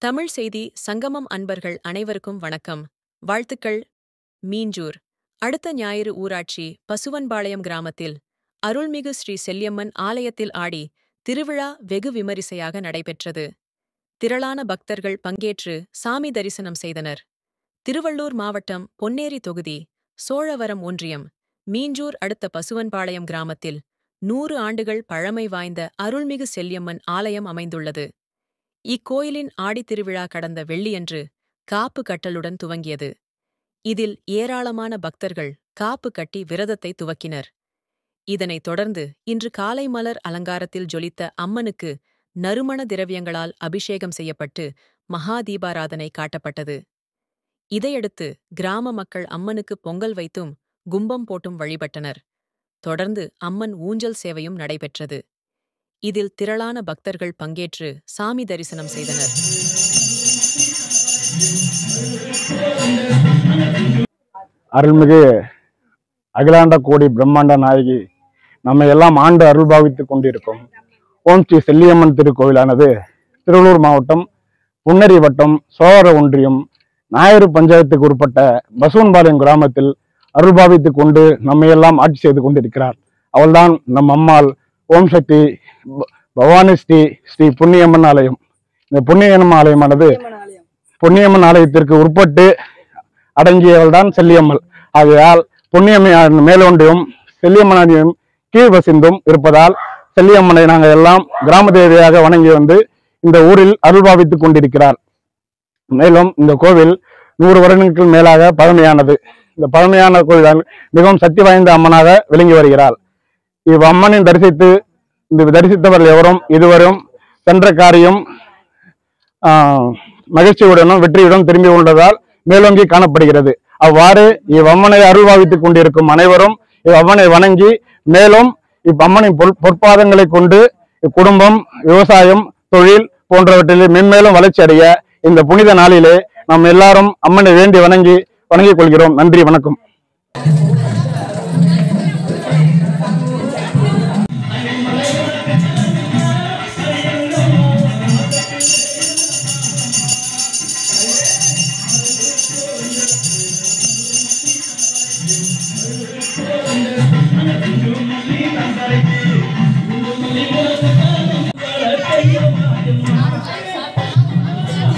தமிழ் செய்தி சங்கமம் அன்பர்கள் அனைவருக்கும் வணக்கம் வாழ்த்துக்கள் மீஞ்சூர் அடுத்த ஞாயிறு ஊராட்சி பசுவன்பாளையம் கிராமத்தில் அருள்மிகு ஸ்ரீ செல்லியம்மன் ஆலயத்தில் ஆடி திருவிழா வெகு விமரிசையாக நடைபெற்றது திரளான பக்தர்கள் பங்கேற்று சாமி தரிசனம் செய்தனர் திருவள்ளூர் மாவட்டம் பொன்னேரி தொகுதி சோழவரம் ஒன்றியம் மீஞ்சூர் அடுத்த பசுவன்பாளையம் கிராமத்தில் நூறு ஆண்டுகள் பழமை வாய்ந்த அருள்மிகு செல்லியம்மன் ஆலயம் அமைந்துள்ளது இக்கோயிலின் ஆடித்திருவிழா கடந்த வெள்ளியன்று காப்பு கட்டலுடன் துவங்கியது இதில் ஏராளமான பக்தர்கள் காப்பு கட்டி விரதத்தை துவக்கினர் இதனைத் தொடர்ந்து இன்று காலை மலர் அலங்காரத்தில் ஜொலித்த அம்மனுக்கு நறுமண திரவியங்களால் அபிஷேகம் செய்யப்பட்டு மகா தீபாராதனை காட்டப்பட்டது இதையடுத்து கிராம மக்கள் அம்மனுக்கு பொங்கல் வைத்தும் கும்பம் போட்டும் வழிபட்டனர் தொடர்ந்து அம்மன் ஊஞ்சல் சேவையும் நடைபெற்றது இதில் திரளான பக்தர்கள் பங்கேற்று சாமி தரிசனம் செய்தனர் அருள்மிகு அகிலாண்ட கோடி பிரம்மாண்ட நாயகி நம்மை எல்லாம் ஆண்டு அருள் பாவித்துக் கொண்டிருக்கும் ஓம் ஸ்ரீ செல்லியம்மன் திருக்கோவிலானது திருவள்ளூர் மாவட்டம் புன்னரி வட்டம் சோழர ஒன்றியம் ஞாயிறு பஞ்சாயத்துக்கு உட்பட்ட பசுவன்பாளையம் கிராமத்தில் அருள் பாவித்துக் கொண்டு நம்மை எல்லாம் ஆட்சி செய்து கொண்டிருக்கிறார் அவள்தான் நம் அம்மாள் ஓம் சக்தி ப- பவானி ஸ்ரீ ஸ்ரீ புண்ணியம்மன் ஆலயம் இந்த புண்ணியம்மன் ஆலயமானது பொன்னியம்மன் ஆலயத்திற்கு உட்பட்டு அடங்கியவள் தான் செல்லியம்மள் ஆகையால் பொன்னியம்மன் மேலோண்டியும் செல்லியம்மன் ஆலயம் கீழ் வசிந்தும் இருப்பதால் செல்லியம்மனை நாங்கள் எல்லாம் கிராம தேவியாக வணங்கி வந்து இந்த ஊரில் அருள்பாவித்துக் கொண்டிருக்கிறார் மேலும் இந்த கோவில் நூறு வருடங்களுக்கு மேலாக பழமையானது இந்த பழமையான கோவில் மிகவும் சக்தி வாய்ந்த அம்மனாக விளங்கி வருகிறாள் இவ் அம்மனின் தரிசித்து இந்த தரிசித்தவர்கள் எவரும் இதுவரும் சென்ற காரியம் ஆஹ், மகிழ்ச்சியுடனும் வெற்றியுடன் திரும்பி உள்ளதால் மேலோங்கி காணப்படுகிறது அவ்வாறு இவ்வம்மனை அருள்வாவித்துக் கொண்டிருக்கும் அனைவரும் இவ்வம்மனை வணங்கி மேலும் இவ்வம்மனின் பொற் பொற்பாதங்களை கொண்டு இக்குடும்பம் விவசாயம் தொழில் போன்றவற்றில் மென்மேலும் வளர்ச்சி அடைய இந்த புனித நாளிலே நாம் எல்லாரும் அம்மனை வேண்டி வணங்கி வணங்கிக் கொள்கிறோம் நன்றி வணக்கம்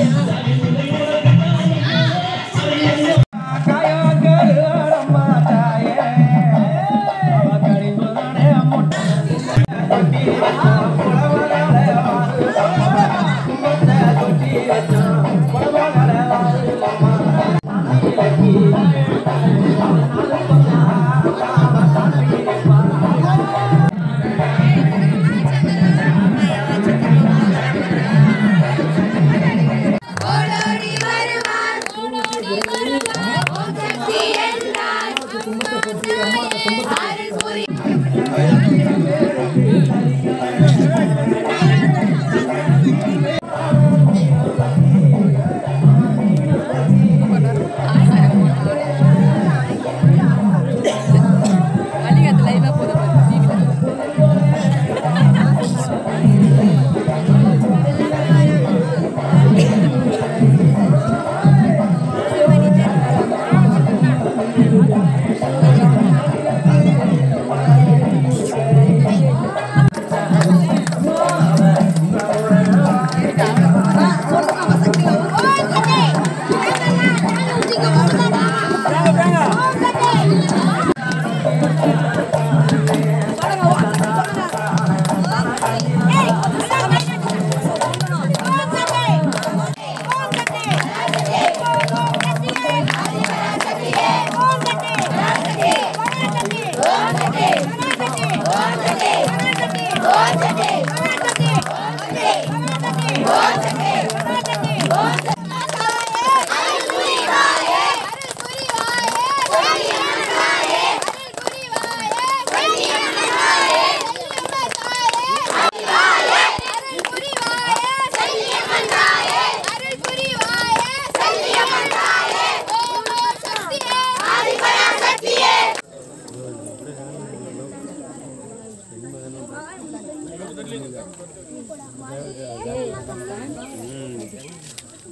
காயங்கள் அடமாட்டா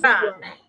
ஆ.